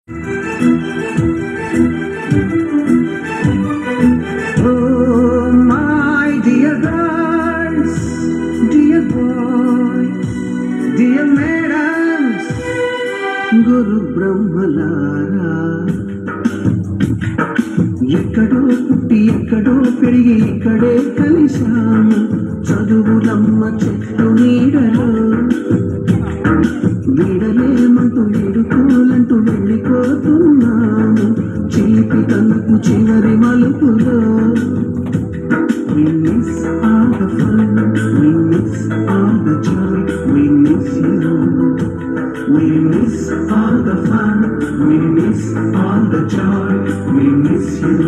Oh, my dear girls, dear boys, dear madams, గురు బ్రహ్మలారా ఎక్కడో పుట్టి ఎక్కడో పెరిగి ఇక్కడే కలిశాము చదువులమ్మ చెట్టు నీడలో వీడలేమంటూ వీడుకోలంటూ వెళ్ళిపోతున్నాము చిలిపి తనకు చివరి మలుపులో We miss all the fun, we miss all the joy, we miss you. We miss all the fun, we miss all the joy, we miss you.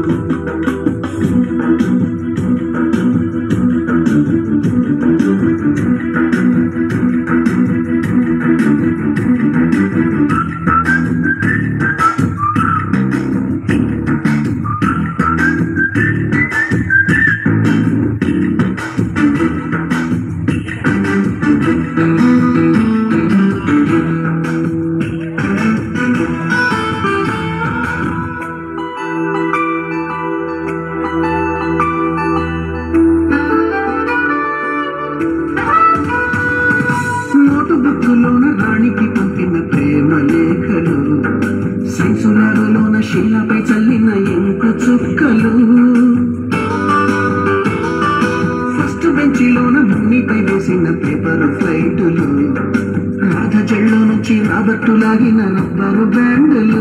Note బుక్కులోన రాణికి పంపిన ప్రేమ లేఖలు సైన్సులారులోన శిలపై చల్లిన ఇంకు చుక్కలు ఫస్ట్ బెంచిలోన భూమిపై వేసిన పేపర్ ఫ్లైటులు రాధ జల్లో నుంచి రాబట్టు లాగిన రబ్బరు బ్యాండులు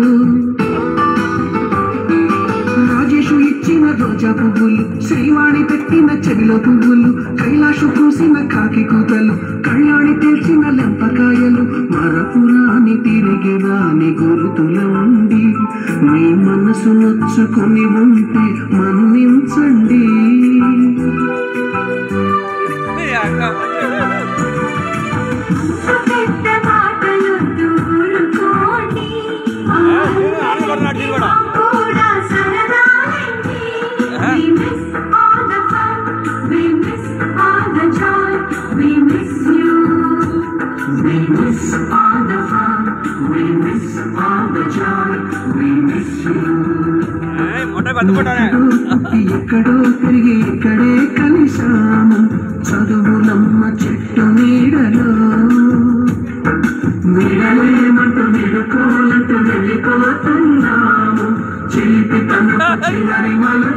రాజేషు ఇచ్చిన రోజా పువ్వులు శ్రీవాణి పెట్టిన చెవిలో పువ్వులు కైలాషు పూసిన కాకి కూతలు కళ్యాణి తెల్చిన లెంపకాయలు మరపురాని తిరిగి రాని గురుతుల ఉండి మీ మనసు నొచ్చుకొని ఉంటే మన్నించండి పెద్ద మాటలు దూరుకోండి కూడా సరదాలండి We miss all the fun, we miss all the joy, we miss you. We miss all the fun, we miss all the joy, we miss you. ఎక్కడో పుట్టి ఎక్కడో పెరిగి ఇక్కడే కలిశాము చదువులమ్మ చెట్టు నీడలో నీడలేమంటూ నిడుకోలంటూ వెళ్ళిపోతున్నాము చిలిపి తనకు చివరి మలుపులో